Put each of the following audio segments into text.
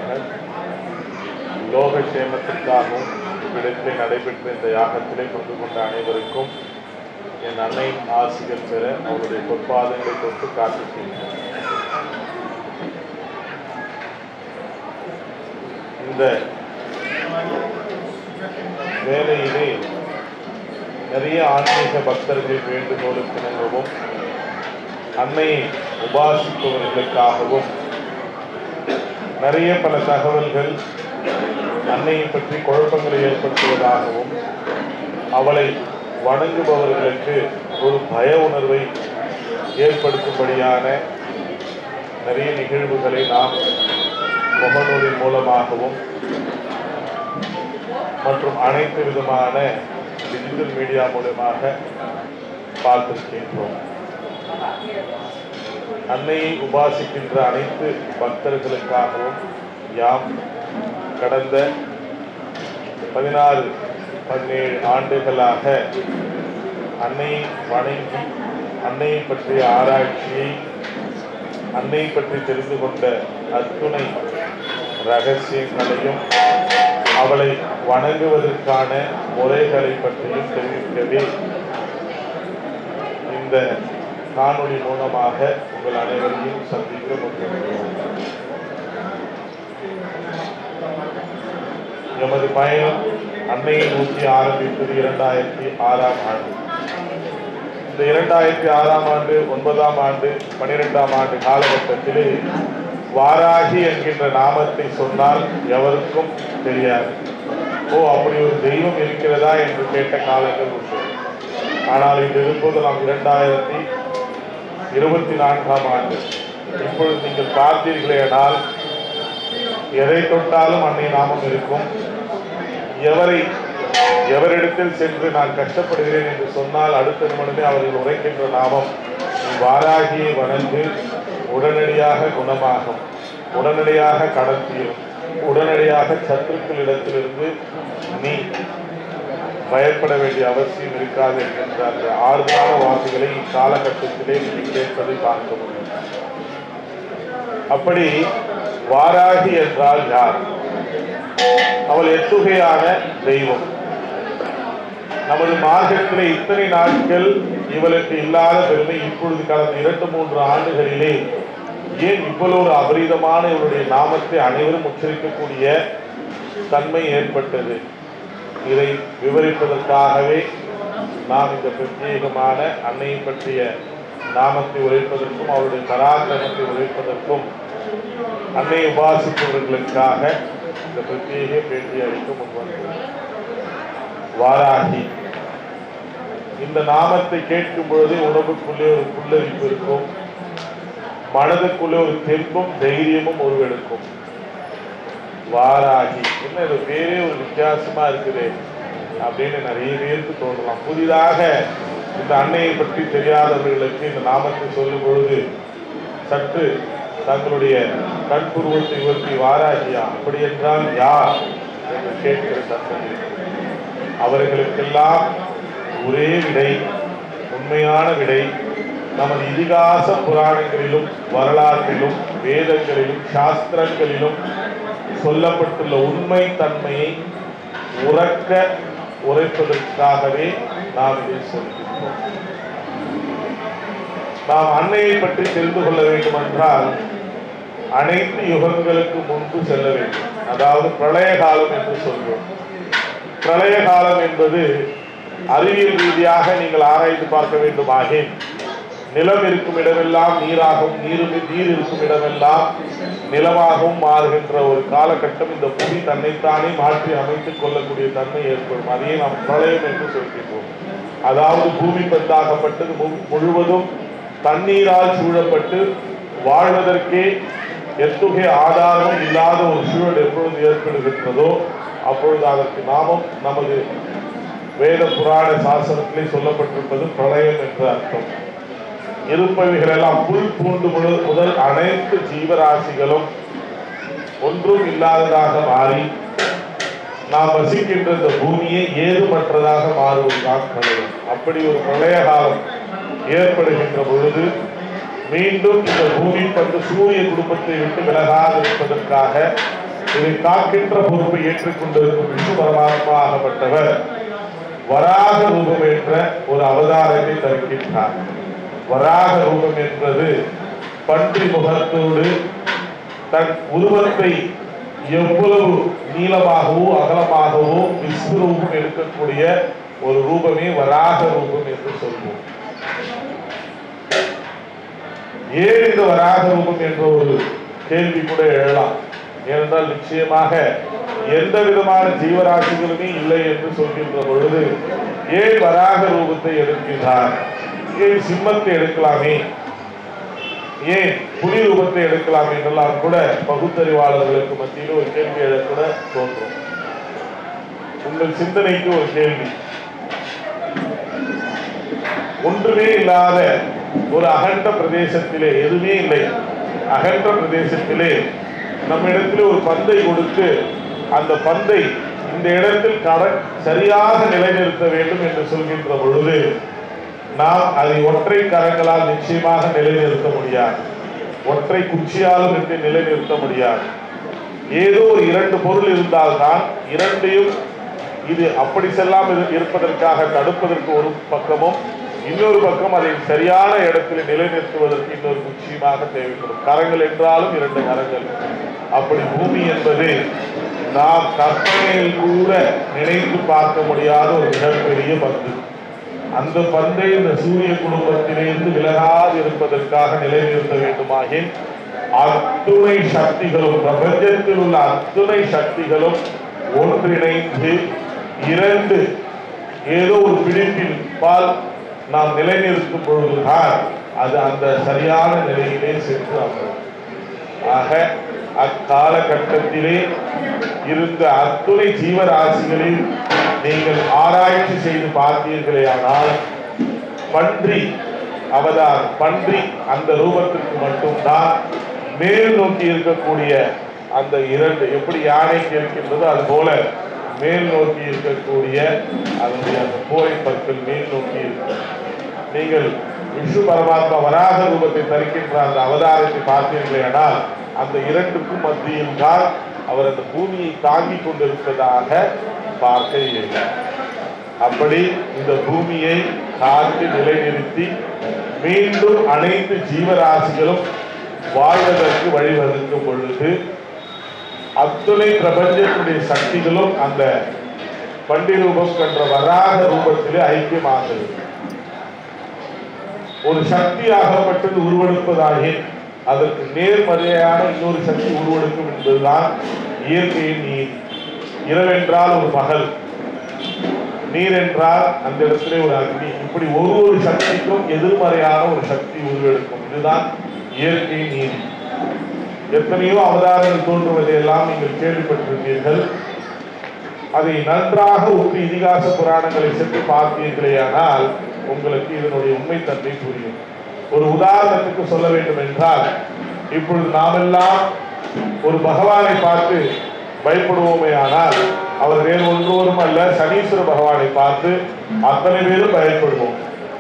லோக சேமத்திற்காகவும் இவ்விடத்திலே நடைபெற்ற இந்த யாகத்திலே கொண்டு கொண்ட அனைவருக்கும் என் அன்னையின் ஆசிகள் பெற அவருடைய பொற்பாதங்களை தொட்டு காத்து செய்கிறேன் இந்த வேலையிலே நிறைய ஆன்மீக பக்தர்கள் வேண்டுகோளுக்கு இணங்கவும் அன்னையை உபாசிப்பவர்களுக்காகவும் நிறைய பல தகவல்கள் அன்னையை பற்றி குழப்பங்களை ஏற்படுத்துவதாகவும் அவளை வணங்குபவர்களுக்கு ஒரு பய உணர்வை ஏற்படுத்தும்படியான நிறைய நிகழ்வுகளை நாம் முகநூலின் மூலமாகவும் மற்றும் அனைத்து விதமான டிஜிட்டல் மீடியா மூலமாக பார்த்திருக்கின்றோம் அன்னையை உபாசிக்கின்ற அனைத்து பக்தர்களுக்காகவும் யாம் கடந்த பதினாறு பதினேழு ஆண்டுகளாக அன்னையை வணங்கி அன்னையை பற்றிய ஆராய்ச்சியை அன்னை பற்றி தெரிந்து கொண்ட அத்துணை ரகசியங்களையும் அவளை வணங்குவதற்கான முறைகளை பற்றியும் தெரிவிக்கவே இந்த காணொளி மூலமாக உங்கள் அனைவரையும் சந்திக்க முன்வருகிறோம் எமது பயணம் அன்னையை நோக்கி ஆரம்பித்தது இரண்டாயிரத்தி ஆறாம் ஆண்டு இந்த இரண்டாயிரத்தி ஆறாம் ஆண்டு ஒன்பதாம் ஆண்டு பனிரெண்டாம் ஆண்டு காலகட்டத்திலே வாராகி என்கின்ற நாமத்தை சொன்னால் எவருக்கும் தெரியாது ஓ அப்படி ஒரு தெய்வம் இருக்கிறதா என்று கேட்ட காலங்கள் உண்டு ஆனால் இன்று இருப்பது நாம் இரண்டாயிரத்தி இருபத்தி நான்காம் ஆண்டு இப்பொழுது நீங்கள் பார்த்தீர்களேனால் எதை தொட்டாலும் அன்னை நாமம் இருக்கும் எவரை எவரிடத்தில் சென்று நான் கஷ்டப்படுகிறேன் என்று சொன்னால் அடுத்த நிமிடமே அவர்கள் உரைக்கின்ற நாமம் நீ வாராகியை வணங்கு உடனடியாக குணமாகும் உடனடியாக கடத்தியும் உடனடியாக சத்துருக்களிடத்திலிருந்து நீ பயப்பட வேண்டிய அவசியம் இருக்காது என்கின்ற அந்த ஆறுதலான வாக்குகளை இக்காலகட்டத்திலே நீங்கள் கேட்பதை பார்க்க முடியும் அப்படி வாராகி என்றால் யார் அவள் எத்துகையான தெய்வம் நமது மார்க்கத்திலே இத்தனை நாட்கள் இவளுக்கு இல்லாத பெருமை இப்பொழுது கடந்த இரண்டு மூன்று ஆண்டுகளிலே ஏன் இவ்வளவு அபரிதமான இவருடைய நாமத்தை அனைவரும் உச்சரிக்கக்கூடிய தன்மை ஏற்பட்டது இதை விவரிப்பதற்காகவே நாம் இந்த பிரத்யேகமான அன்னையை பற்றிய நாமத்தை உரைப்பதற்கும் அவருடைய பராக்கிரமத்தை உரைப்பதற்கும் அன்னையை உபாசிப்பவர்களுக்காக இந்த பிரத்யேக பேட்டி அளிக்க முன்வந்தோம் வாராகி இந்த நாமத்தை கேட்கும் பொழுதே உடம்புக்குள்ளே ஒரு புல்லரிப்பு இருக்கும் மனதுக்குள்ளே ஒரு தெம்பும் தைரியமும் உருவெடுக்கும் வாராகி என்ன இது பேரே ஒரு வித்தியாசமா இருக்குது அப்படின்னு நிறைய பேருக்கு தோன்றலாம் புதிதாக இந்த அன்னையை பற்றி தெரியாதவர்களுக்கு இந்த நாமத்தை சொல்லும் பொழுது சற்று தங்களுடைய கண்புருவத்தை உயர்த்தி வாராகியா அப்படி என்றால் யார் என்று கேட்கிற தன்மை இருக்கும். அவர்களுக்கெல்லாம் ஒரே விடை உண்மையான விடை நமது இதிகாச புராணங்களிலும் வரலாற்றிலும் வேதங்களிலும் சாஸ்திரங்களிலும் சொல்லப்பட்டுள்ள உண்மை தன்மையை உறக்க உரைப்பதற்காகவே நாம் இதை சொல்கின்றோம் நாம் அன்னையை பற்றி தெரிந்து கொள்ள வேண்டும் என்றால் அனைத்து யுகங்களுக்கு முன்பு செல்ல வேண்டும் அதாவது பிரளய காலம் என்று சொல்வோம் பிரளய காலம் என்பது அறிவியல் ரீதியாக நீங்கள் ஆராய்ந்து பார்க்க வேண்டுமாகின் நிலம் இருக்கும் இடமெல்லாம் நீராகவும் நீரும் நீர் இருக்கும் இடமெல்லாம் நிலமாகவும் மாறுகின்ற ஒரு காலகட்டம் இந்த பூமி தன்னைத்தானே மாற்றி அமைத்துக் கொள்ளக்கூடிய தன்மை ஏற்படும் அதையே நாம் பிரளயம் என்று சொல்கின்றோம் அதாவது பூமி பந்தாகப்பட்டது மு- முழுவதும் தண்ணீரால் சூழப்பட்டு வாழ்வதற்கே எத்துகை ஆதாரம் இல்லாத ஒரு சூழல் எப்பொழுது ஏற்படுகின்றதோ அப்பொழுது அதற்கு நாமம் நமது வேத புராண சாசனத்திலே சொல்லப்பட்டிருப்பது பிரளயம் என்று அர்த்தம் இருப்பவைகள் எல்லாம் புல் பூண்டு முதல் முதல் அனைத்து ஜீவராசிகளும் ஒன்றும் இல்லாததாக மாறி நாம் வசிக்கின்ற இந்த பூமியை ஏதுமற்றதாக மாறுவதுதான் பிரளயம் அப்படி ஒரு பிரளய காலம் ஏற்படுகின்ற பொழுது மீண்டும் இந்த பூமி பந்து சூரிய குடும்பத்தை விட்டு விலகாது இருப்பதற்காக இதை காக்கின்ற பொறுப்பை ஏற்றுக்கொண்டிருக்கும் விஷ்ணு பரமாத்மா ஆகப்பட்டவர் வராக ரூபம் என்ற ஒரு அவதாரத்தை தருகின்றார் வராக ரூபம் என்பது பன்றி முகத்தோடு தன் உருவத்தை எவ்வளவு நீளமாகவோ அகலமாகவோ விஸ்வரூபம் இருக்கக்கூடிய ஒரு ரூபமே வராக ரூபம் என்று சொல்வோம் ஏன் இந்த வராக ரூபம் என்ற ஒரு கேள்வி கூட எழலாம் ஏனென்றால் நிச்சயமாக எந்த விதமான ஜீவராசிகளுமே இல்லை என்று சொல்கின்ற பொழுது ஏன் வராக ரூபத்தை எடுக்கிறார் ஏன் சிம்மத்தை எடுக்கலாமே ஏன் புலி ரூபத்தை எடுக்கலாம் என்றெல்லாம் கூட பகுத்தறிவாளர்களுக்கு மத்தியில் ஒரு கேள்வி எழக்கூட தோன்றும் உங்கள் சிந்தனைக்கு ஒரு கேள்வி ஒன்றுமே இல்லாத ஒரு அகண்ட பிரதேசத்திலே எதுவுமே இல்லை அகண்ட பிரதேசத்திலே நம்மிடத்தில் ஒரு பந்தை கொடுத்து அந்த பந்தை இந்த இடத்தில் கட சரியாக நிலைநிறுத்த வேண்டும் என்று சொல்கின்ற பொழுது நாம் அதை ஒற்றை கரங்களால் நிச்சயமாக நிலைநிறுத்த முடியாது ஒற்றை குச்சியாலும் இட்டு நிலைநிறுத்த முடியாது ஏதோ ஒரு இரண்டு பொருள் இருந்தால்தான் இரண்டையும் இது அப்படி செல்லாமல் இரு- இருப்பதற்காக தடுப்பதற்கு ஒரு பக்கமும் இன்னொரு பக்கம் அதை சரியான இடத்தில் நிலைநிறுத்துவதற்கு இன்னொரு குச்சியுமாக தேவைப்படும் கரங்கள் என்றாலும் இரண்டு கரங்கள் அப்படி பூமி என்பது நாம் கற்பனையில் கூட நினைத்து பார்க்க முடியாத ஒரு மிகப்பெரிய பந்து அந்த பந்தை இந்த சூரிய குடும்பத்திலிருந்து விலகாது இருப்பதற்காக நிலைநிறுத்த வேண்டுமாகின் அத்துணை சக்திகளும் பிரபஞ்சத்தில் உள்ள அத்துணை சக்திகளும் ஒன்றிணைந்து இரண்டு ஏதோ ஒரு பிடிப்பில் பால் நாம் நிலைநிறுத்தும் பொழுதுதான் அது அந்த சரியான நிலையிலே சென்று அமரும் ஆக அக்காலகட்டத்திலே இருந்த அத்துணை ஜீவராசிகளில் நீங்கள் ஆராய்ச்சி செய்து பார்த்தீர்களே ஆனால் பன்றி அவதார் பன்றி அந்த ரூபத்திற்கு மட்டும்தான் மேல் நோக்கி இருக்கக்கூடிய அந்த இரண்டு எப்படி யானைக்கு இருக்கின்றதோ அது போல மேல் நோக்கி இருக்கக்கூடிய அதனுடைய அந்த போரை பற்கள் மேல் நோக்கி இருக்கும் நீங்கள் விஷ்ணு பரமாத்மா வராக ரூபத்தை தரிக்கின்ற அந்த அவதாரத்தை பார்த்தீர்களேனால் அந்த இரண்டுக்கும் மத்தியில் தான் அவர் அந்த பூமியை தாங்கிக் கொண்டிருப்பதாக பார்க்க இயலும் அப்படி இந்த பூமியை காத்து நிலைநிறுத்தி மீண்டும் அனைத்து ஜீவராசிகளும் வாழ்வதற்கு வழிவகுக்கும் பொழுது அத்துணை பிரபஞ்சத்துடைய சக்திகளும் அந்த பண்டி ரூபம் என்ற வராக ரூபத்திலே ஐக்கியமாகிறது ஒரு சக்தி ஆகப்பட்டது உருவெடுப்பதாகின் அதற்கு நேர்மறையான இன்னொரு சக்தி உருவெடுக்கும் என்பதுதான் இயற்கையின் நீர் இரவென்றால் ஒரு பகல் நீர் என்றால் அந்த இடத்திலே ஒரு அக்னி இப்படி ஒரு ஒரு சக்திக்கும் எதிர்மறையான ஒரு சக்தி உருவெடுக்கும் இதுதான் இயற்கையின் நீதி எத்தனையோ அவதாரங்கள் தோன்றுவதை எல்லாம் நீங்கள் கேள்விப்பட்டிருப்பீர்கள் அதை நன்றாக உற்று இதிகாச புராணங்களை சென்று பார்த்தீர்களேயானால் உங்களுக்கு இதனுடைய உண்மைத்தன்மை புரியும் ஒரு உதாரணத்துக்கு சொல்ல வேண்டும் என்றால் இப்பொழுது நாமெல்லாம் ஒரு பகவானை பார்த்து பயப்படுவோமே ஆனால் அவர் வேறு ஒன்றோரும் அல்ல சனீஸ்வர பகவானை பார்த்து அத்தனை பேரும் பயப்படுவோம்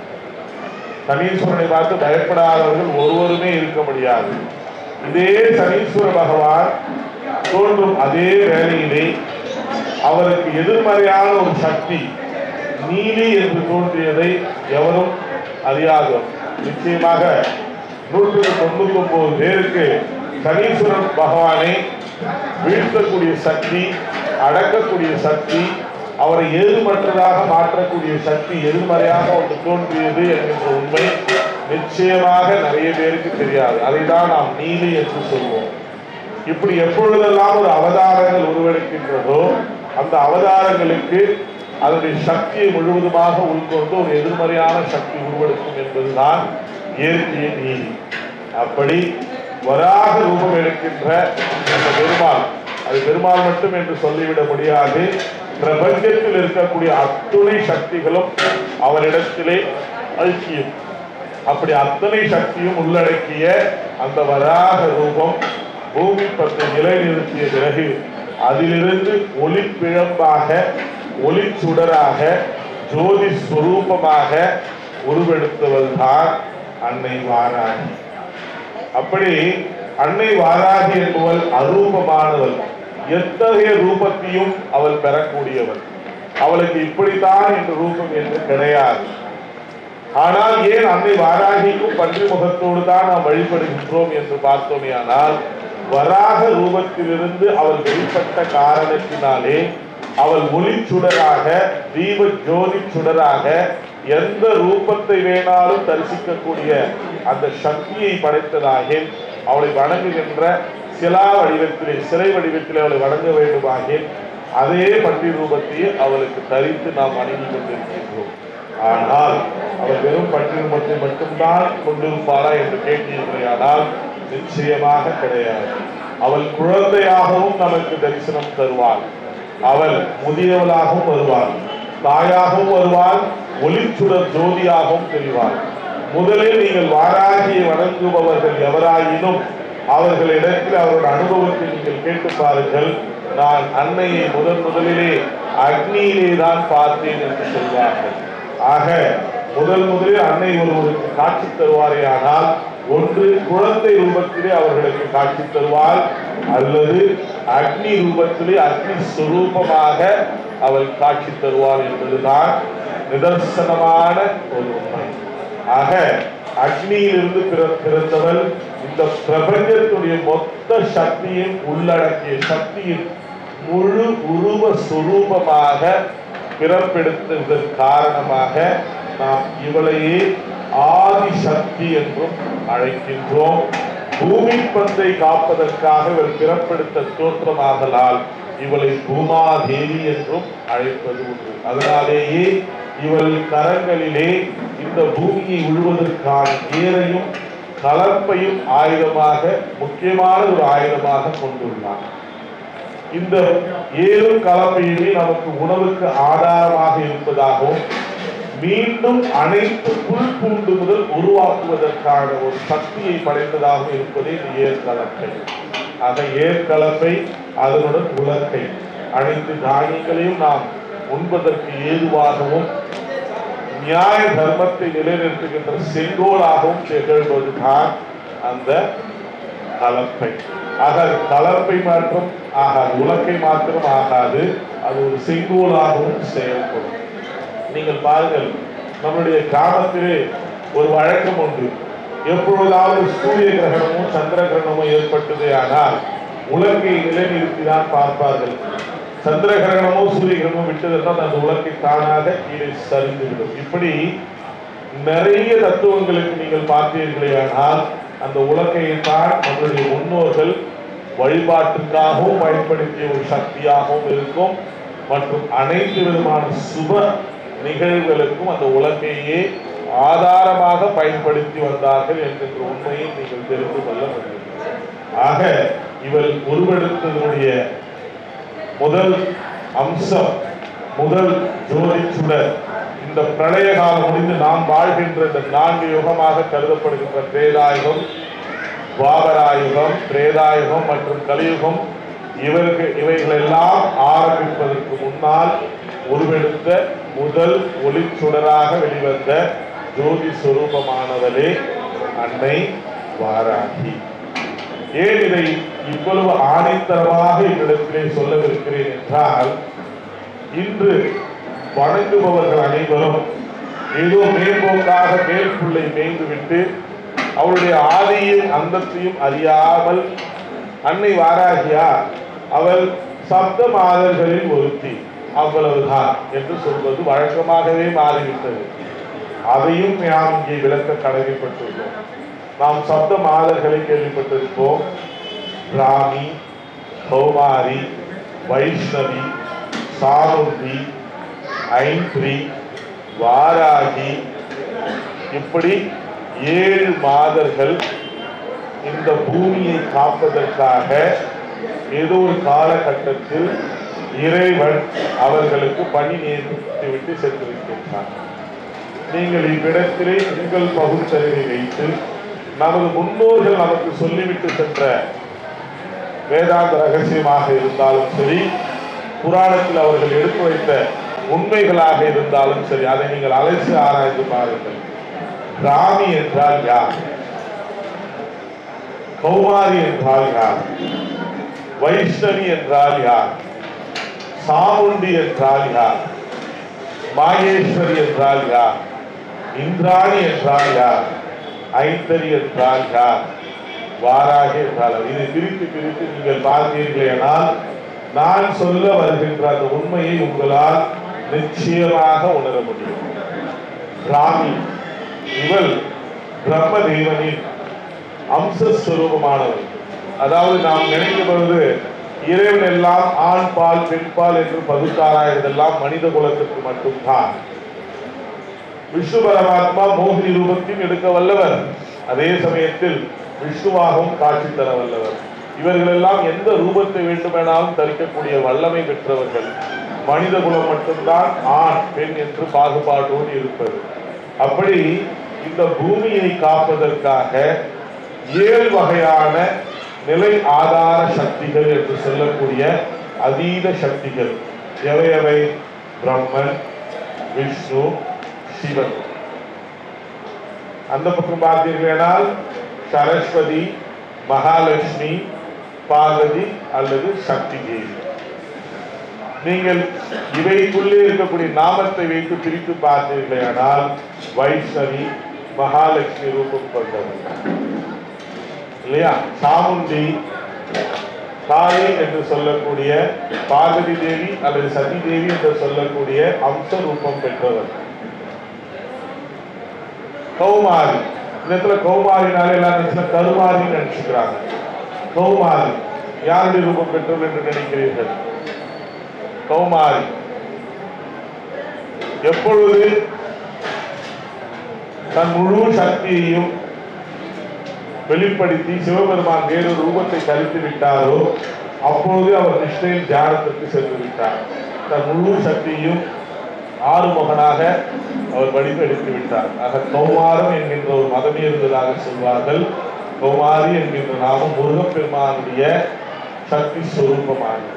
சனீஸ்வரனை பார்த்து பயப்படாதவர்கள் ஒருவருமே இருக்க முடியாது இதே சனீஸ்வர பகவான் தோன்றும் அதே வேளையிலே அவருக்கு எதிர்மறையான ஒரு சக்தி நீலி என்று தோன்றியதை எவரும் அறியாதவர் நிச்சயமாக நூற்றுக்கு தொண்ணூத்தி ஒன்பது பேருக்கு சனீஸ்வரன் பகவானை வீழ்த்தக்கூடிய சக்தி அடக்கக்கூடிய சக்தி அவரை எதிர்மற்றதாக மாற்றக்கூடிய சக்தி எதிர்மறையாக ஒன்று தோன்றியது என்கின்ற உண்மை நிச்சயமாக நிறைய பேருக்கு தெரியாது அதை தான் நாம் நீலி என்று சொல்வோம் இப்படி எப்பொழுதெல்லாம் ஒரு அவதாரங்கள் உருவெடுக்கின்றதோ அந்த அவதாரங்களுக்கு அதனுடைய சக்தியை முழுவதுமாக உள்கொண்டு ஒரு எதிர்மறையான சக்தி உருவெடுக்கும் என்பதுதான் இயற்கையின் நீதி அப்படி வராக ரூபம் எடுக்கின்ற அந்த பெருமாள் அது பெருமாள் மட்டும் என்று சொல்லிவிட முடியாது பிரபஞ்சத்தில் இருக்கக்கூடிய அத்துணை சக்திகளும் அவரிடத்திலே ஐக்கியம் அப்படி அத்தனை சக்தியும் உள்ளடக்கிய அந்த வராக ரூபம் பூமி பத்தை நிலைநிறுத்திய பிறகு அதிலிருந்து ஒளி பிழம்பாக ஒளி சுடராக ஜோதி ஸ்வரூபமாக உருவெடுத்தவள் தான் அன்னை வாராகி அப்படி அன்னை வாராகி என்பவள் அரூபமானவள் எத்தகைய ரூபத்தையும் அவள் பெறக்கூடியவள் அவளுக்கு இப்படித்தான் என்ற ரூபம் என்று கிடையாது ஆனால் ஏன் அன்னை வாராகிக்கும் பன்றி முகத்தோடு தான் நாம் வழிபடுகின்றோம் என்று பார்த்தோமே ஆனால் வராக ரூபத்திலிருந்து அவள் வெளிப்பட்ட காரணத்தினாலே அவள் ஒளி சுடராக தீப ஜோதி சுடராக எந்த ரூபத்தை வேணாலும் தரிசிக்கக்கூடிய அந்த சக்தியை படைத்ததாக அவளை வணங்குகின்ற சிலா வடிவத்திலே சிலை வடிவத்திலே அவளை வணங்க வேண்டுமாகில் அதே பன்றி ரூபத்தையே அவளுக்கு தரித்து நாம் வணங்கி கொண்டிருக்கின்றோம் ஆனால் அவள் வெறும் பன்றி ரூபத்தை மட்டும்தான் கொண்டிருப்பாளா என்று கேட்டீர்களானால் நிச்சயமாக கிடையாது அவள் குழந்தையாகவும் நமக்கு தரிசனம் தருவாள் அவள் முதியவளாகவும் வருவாள் தாயாகவும் வருவாள் ஒளிச்சுடர் ஜோதியாகவும் தெரிவாள் முதலில் நீங்கள் வாராகியை வணங்குபவர்கள் எவராயினும் அவர்களிடத்தில் அவரோட அனுபவத்தை நீங்கள் கேட்டு பாருங்கள் நான் அன்னையை முதன் முதலிலே அக்னியிலே தான் பார்த்தேன் என்று சொல்வார்கள் ஆக முதல் முதலில் அன்னை ஒருவருக்கு காட்சி தருவாரே ஆனால் ஒன்று குழந்தை ரூபத்திலே அவர்களுக்கு காட்சி தருவாள் அல்லது அக்னி ரூபத்திலே அக்னி சுரூபமாக அவள் காட்சி தருவாள் என்பதுதான் நிதர்சனமான ஒரு உண்மை ஆக அக்னியிலிருந்து பிற- பிறந்தவள் இந்த பிரபஞ்சத்துடைய மொத்த சக்தியின் உள்ளடக்கிய சக்தியின் முழு உருவ சுரூபமாக பிறப்பெடுத்ததன் காரணமாக நாம் இவளையே ஆதி சக்தி என்றும் அழைக்கின்றோம் பூமி பந்தை காப்பதற்காக இவள் பிறப்பெடுத்த தோற்றமாகலால் இவளை பூமாதேவி என்றும் அழைப்பது உண்டு அதனாலேயே இவள் கரங்களிலே இந்த பூமியை உழுவதற்கான ஏரையும் கலப்பையும் ஆயுதமாக முக்கியமான ஒரு ஆயுதமாக கொண்டுள்ளார் இந்த ஏழு கலப்பையுமே நமக்கு உணவுக்கு ஆதாரமாக இருப்பதாகவும் மீண்டும் அனைத்து புல் பூண்டு முதல் உருவாக்குவதற்கான ஒரு சக்தியை படைத்ததாகவும் இருப்பதே இந்த ஏற்கலப்பை ஆக ஏற்கலப்பை அதனுடன் உலக்கை அனைத்து தானியங்களையும் நாம் உண்பதற்கு ஏதுவாகவும் நியாய தர்மத்தை நிலைநிறுத்துகின்ற செங்கோலாகவும் திகழ்வதுதான் அந்த கலப்பை ஆக அது கலப்பை மாற்றம் ஆகாது உலக்கை மாத்திரம் ஆகாது அது ஒரு செங்கோலாகவும் செயல்படும் நீங்கள் பாருங்கள் நம்முடைய கிராமத்திலே ஒரு வழக்கம் உண்டு எப்பொழுதாவது சூரிய கிரகணமோ சந்திர கிரகணமோ ஏற்பட்டது ஆனால் உலக்கை நிலைநிறுத்தி தான் பார்ப்பார்கள் சந்திர கிரகணமோ சூரிய கிரகணமோ விட்டதென்றால் அந்த உலக்கை தானாக கீழே சரிந்துவிடும் இப்படி நிறைய தத்துவங்களுக்கு நீங்கள் பார்த்தீர்களே ஆனால் அந்த உலக்கையை தான் நம்முடைய முன்னோர்கள் வழிபாட்டுக்காகவும் பயன்படுத்திய ஒரு சக்தியாகவும் இருக்கும் மற்றும் அனைத்து விதமான சுப நிகழ்வுகளுக்கும் அந்த உலக்கையே ஆதாரமாக பயன்படுத்தி வந்தார்கள் என்கின்ற உண்மையை நீங்கள் தெரிந்து கொள்ள வேண்டும் ஆக இவள் உருவெடுத்ததனுடைய முதல் அம்சம் முதல் ஜோதி சுடர் இந்த பிரளய காலம் முடிந்து நாம் வாழ்கின்ற இந்த நான்கு யுகமாக கருதப்படுகின்ற திரேதாயுகம் துவாபராயுகம் திரேதாயுகம் மற்றும் கலியுகம் இவருக்கு இவைகளெல்லாம் ஆரம்பிப்பதற்கு முன்னால் உருவெடுத்த முதல் ஒளிச்சுடராக வெளிவந்த ஜோதி சுரூபமானவளே அன்னை வாராகி ஏன் இதை இவ்வளவு ஆணைத்தரமாக என்னிடத்திலே சொல்லவிருக்கிறேன் என்றால் இன்று வணங்குபவர்கள் அனைவரும் ஏதோ மேம்போக்காக மேற்குள்ளை மேய்ந்துவிட்டு அவளுடைய ஆதியின் அந்தத்தையும் அறியாமல் அன்னை வாராகியா அவள் சப்த மாதர்களில் ஒருத்தி அவ்வளவுதான் என்று சொல்வது வழக்கமாகவே மாறிவிட்டது அதையும் நாம் இங்கே விளக்க கடமைப்பட்டுள்ளோம் நாம் சப்த மாதர்களை கேள்விப்பட்டிருப்போம் ராமி கௌமாரி வைஷ்ணவி சாருந்தி ஐந்திரி வாராகி இப்படி ஏழு மாதர்கள் இந்த பூமியை காப்பதற்காக ஏதோ ஒரு காலகட்டத்தில் இறைவன் அவர்களுக்கு பணி நியமித்து விட்டு சென்றிருக்கின்றார் நீங்கள் இவ்விடத்திலே உங்கள் பகுத்தறிவை வைத்து நமது முன்னோர்கள் நமக்கு சொல்லிவிட்டு சென்ற வேதாந்த ரகசியமாக இருந்தாலும் சரி புராணத்தில் அவர்கள் எடுத்து வைத்த உண்மைகளாக இருந்தாலும் சரி அதை நீங்கள் அலசி ஆராய்ந்து பாருங்கள் ராமி என்றால் யார் கௌமாரி என்றால் யார் வைஷ்ணவி என்றால் யார் சாமுண்டி என்றால் யார் மாகேஸ்வரி என்றால் யார் இந்திராணி என்றால் யார் ஐந்தரி என்றால் யார் வாராகி என்றால் யார்? இதை பிரித்து பிரித்து நீங்கள் பார்த்தீர்களேனால் நான் சொல்ல வருகின்ற அந்த உண்மையை உங்களால் நிச்சயமாக உணர முடியும் ராமி இவள் பிரம்ம தேவனின் அம்சஸ்வரூபமானவள் அதாவது நாம் நினைக்கும் பொழுது இறைவன் எல்லாம் ஆண் பால் பெண் பால் என்று பகுத்தாராயதெல்லாம் மனித குலத்திற்கு மட்டும்தான் விஷ்ணு பரமாத்மா மோகினி ரூபத்தையும் எடுக்க வல்லவர் அதே சமயத்தில் விஷ்ணுவாகவும் காட்சி தர வல்லவர் இவர்களெல்லாம் எந்த ரூபத்தை வேண்டுமெனாலும் தரிக்கக்கூடிய வல்லமை பெற்றவர்கள் மனித குலம் மட்டும்தான் ஆண் பெண் என்று பாகுபாட்டோடு இருப்பது அப்படி இந்த பூமியை காப்பதற்காக ஏழு வகையான நிலை ஆதார சக்திகள் என்று சொல்லக்கூடிய அதீத சக்திகள் எவை எவை பிரம்மன் விஷ்ணு சிவன் அந்த பக்கம் பார்த்தீர்களானால் சரஸ்வதி மகாலட்சுமி பார்வதி அல்லது சக்தி தேவி நீங்கள் இவைக்குள்ளே இருக்கக்கூடிய நாமத்தை வைத்து பிரித்து பார்த்தீர்களானால் வைஷ்ணவி மகாலட்சுமி ரூபம் கொண்டவர் இல்லையா சாமுண்டி தாய் என்று சொல்லக்கூடிய பார்வதி தேவி அல்லது சதி தேவி என்று சொல்லக்கூடிய அம்ச ரூபம் பெற்றவர் கௌமாரி இந்த இடத்துல கௌமாரினாலே எல்லாம் நினைச்சுனா கருமாரின்னு நினைச்சுக்கிறாங்க கௌமாரி யாருடைய ரூபம் பெற்றவர் என்று நினைக்கிறீர்கள் கௌமாரி எப்பொழுது தன் முழு சக்தியையும் வெளிப்படுத்தி சிவபெருமான் வேறொரு ரூபத்தை கழித்து விட்டாரோ அப்பொழுது அவர் நிஷ்டையில் தியானத்திற்கு சென்று விட்டார் தன் முழு சக்தியையும் ஆறுமுகனாக அவர் வடிவெடுத்து விட்டார் ஆக கௌமாரம் என்கின்ற ஒரு மதமே இருந்ததாக சொல்வார்கள் கௌமாரி என்கின்ற நாமம் முருகப்பெருமானுடைய சக்தி ஸ்வரூபமானது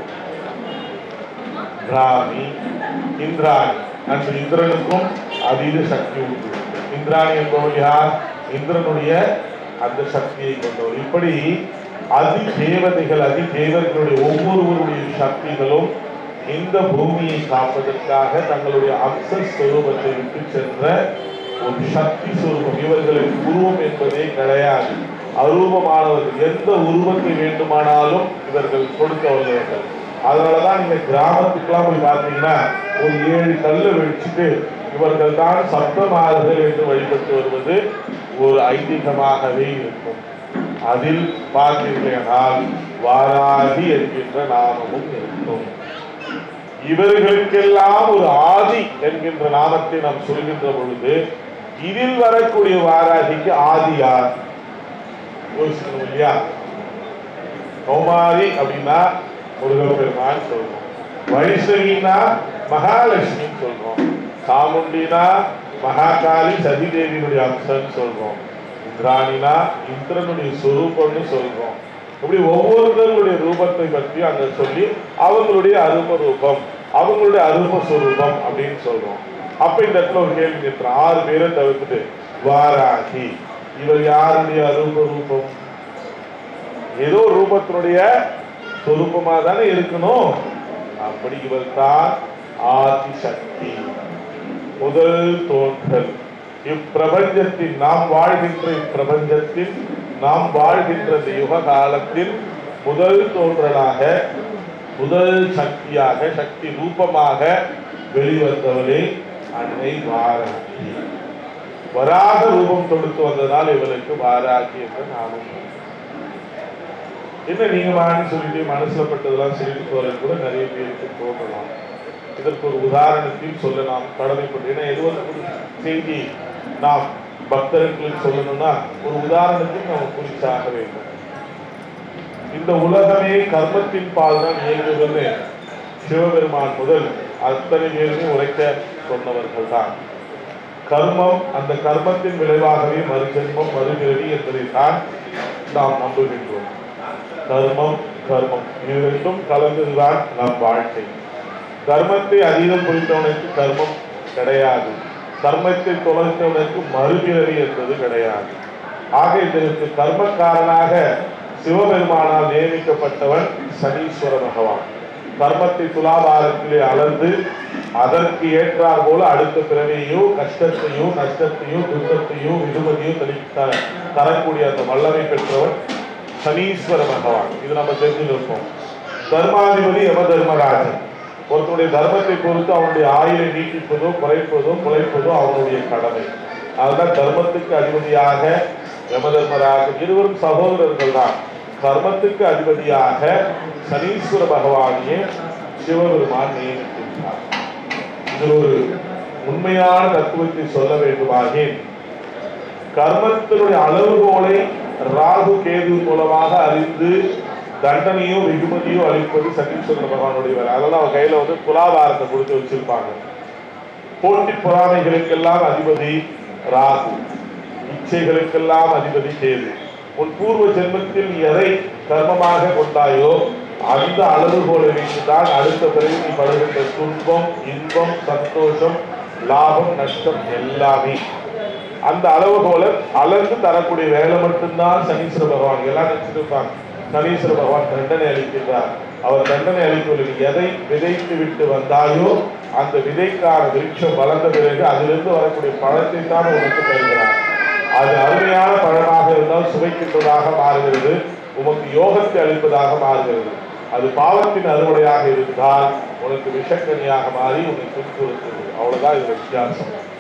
ராணி இந்திராணி அன்று இந்திரனுக்கும் அதீத சக்தி உண்டு இந்திராணி என்பவள் யார் இந்திரனுடைய அந்த சக்தியை கொண்டவர் இப்படி அதி தேவதைகள் அதி தேவர்களுடைய ஒவ்வொருவருடைய சக்திகளும் இந்த பூமியை காப்பதற்காக தங்களுடைய அம்ச ஸ்வரூபத்தை விட்டு சென்ற ஒரு சக்தி ஸ்வரூபம் இவர்களுக்கு உருவம் என்பதே கிடையாது அரூபமானவர்கள் எந்த உருவத்தை வேண்டுமானாலும் இவர்கள் கொடுக்க வல்லவர்கள் அதனாலதான் நீங்க கிராமத்துக்கெல்லாம் போய் பார்த்தீங்கன்னா ஒரு ஏழு கல்லை வச்சுட்டு இவர்கள் தான் சப்தமார்கள் என்று வழிபட்டு வருவது ஒரு ஐதீகமாகவே இருக்கும் அதில் பார்த்தீர்களால் வாராகி என்கின்ற நாமமும் இருக்கும் இவர்களுக்கெல்லாம் ஒரு ஆதி என்கின்ற நாமத்தை நாம் சொல்கின்ற பொழுது இதில் வரக்கூடிய வாராகிக்கு ஆதி யார் யோசிக்கணும் இல்லையா கௌமாரி அப்படின்னா முருகப்பெருமான் சொல்றோம் வைஷ்ணவினா மகாலட்சுமின்னு சொல்றோம் சாமுண்டினா மகாகாளி சதிதேவியினுடைய அம்சம்னு சொல்றோம் இந்திராணினா இந்திரனுடைய சொரூபம்னு சொல்றோம் இப்படி ஒவ்வொருத்தருடைய ரூபத்தை பற்றி அங்க சொல்லி அவங்களுடைய அரும ரூபம் அவங்களுடைய அரும சொரூபம் அப்படின்னு சொல்றோம் அப்ப இந்த இடத்துல ஒரு கேள்வி கேட்கிறோம் ஆறு பேரை தவிர்த்துட்டு வாராகி இவர் யாருடைய அரும ரூபம் ஏதோ ரூபத்தினுடைய சொரூபமா தானே இருக்கணும் அப்படி இவர் தான் ஆதி சக்தி முதல் தோன்றல் இப்பிரபஞ்சத்தின் நாம் வாழ்கின்ற இப்பிரபஞ்சத்தில் நாம் வாழ்கின்ற இந்த யுக காலத்தில் முதல் தோன்றலாக முதல் சக்தியாக சக்தி ரூபமாக வெளிவந்தவளே அன்னை வாராகி வராக ரூபம் தொடுத்து வந்ததால் இவளுக்கு வாராகி என்ற நாமம் வந்தது. என்ன நீங்க வான்னு சொல்லிட்டு மனசுல பட்டதெல்லாம் சொல்லிட்டு போறது கூட நிறைய பேருக்கு தோன்றலாம் இதற்கு ஒரு உதாரணத்தில் சொல்ல நாம் கடமைப்பட்டு ஏன்னா ஏதோ ஒரு செய்தி நாம் பக்தர்களுக்கு சொல்லணும்னா ஒரு உதாரணத்தில் நாம் குறிச்சாக வேண்டும் இந்த உலகமே கர்மத்தின் பால் தான் இயங்குவது சிவபெருமான் முதல் அத்தனை பேருமே உரைக்க சொன்னவர்கள் தான் கர்மம் அந்த கர்மத்தின் விளைவாகவே மறுஜென்மம் மறுபிறவி என்பதை தான் நாம் நம்புகின்றோம் கர்மம் கர்மம் இது ரெண்டும் கலந்ததுதான் நம் வாழ்க்கை தர்மத்தை அதீதம் புரிந்தவனுக்கு கர்மம் கிடையாது கர்மத்தை தொலைத்தவனுக்கு மறுபிறவி என்பது கிடையாது ஆக இதற்கு கர்மக்காரனாக சிவபெருமானால் நியமிக்கப்பட்டவன் சனீஸ்வர பகவான் கர்மத்தை துலாபாரத்திலே அளந்து அதற்கு ஏற்றார் போல அடுத்த பிறவியோ கஷ்டத்தையோ நஷ்டத்தையோ துக்கத்தையோ விடுமதியோ தெளித்த தரக்கூடிய அந்த வல்லமை பெற்றவன் சனீஸ்வர பகவான் இது நம்ம தெரிஞ்சிருப்போம் தர்மாதிபதி யம தர்மராஜன் ஒருத்தனுடைய தர்மத்தை பொறுத்து அவனுடைய ஆயுளை நீட்டிப்பதோ குறைப்பதோ குலைப்பதோ அவனுடைய கடமை அதுதான் தர்மத்துக்கு அதிபதியாக யம தர்மராஜன் இருவரும் சகோதரர்கள் தான் கர்மத்துக்கு அதிபதியாக சனீஸ்வர பகவானையே சிவபெருமான் நியமித்திருக்கிறார் இதில் ஒரு உண்மையான தத்துவத்தை சொல்ல வேண்டுமாகின் கர்மத்தினுடைய அளவுகோலை ராகு கேது மூலமாக அறிந்து தண்டனையோ வெகுமதியோ அளிப்பது சனீஸ்வர பகவானுடைய வேலை அதெல்லாம் அவன் கையில வந்து துலாபாரத்தை கொடுத்து வச்சிருப்பாங்க போட்டி பொறாமைகளுக்கெல்லாம் அதிபதி ராகு இச்சைகளுக்கெல்லாம் அதிபதி கேது உன் பூர்வ ஜென்மத்தில் நீ எதை கர்மமாக கொண்டாயோ அந்த அளவுகோலை வைத்துதான் அடுத்த பிறகு நீ படுகின்ற துன்பம் இன்பம் சந்தோஷம் லாபம் நஷ்டம் எல்லாமே அந்த அளவுகோலை அளந்து தரக்கூடிய வேலை மட்டும்தான் சனீஸ்வர பகவான் எல்லாம் நினைச்சிருப்பாங்க சனீஸ்வர பகவான் தண்டனை அளிக்கின்றார் அவர் தண்டனை அளிப்பதில் நீ எதை விதைத்து விட்டு வந்தாயோ அந்த விதைக்கான விருட்சம் வளர்ந்த பிறகு அதிலிருந்து வரக்கூடிய பழத்தை தான் உனக்கு தருகிறார் அது அருமையான பழமாக இருந்தால் சுவைக்கின்றதாக மாறுகிறது உமக்கு யோகத்தை அளிப்பதாக மாறுகிறது அது பாவத்தின் அறுவடையாக இருந்தால் உனக்கு விஷக்கனியாக மாறி உன்னை துன்புறுத்துகிறது அவ்வளவுதான் இது வித்தியாசம்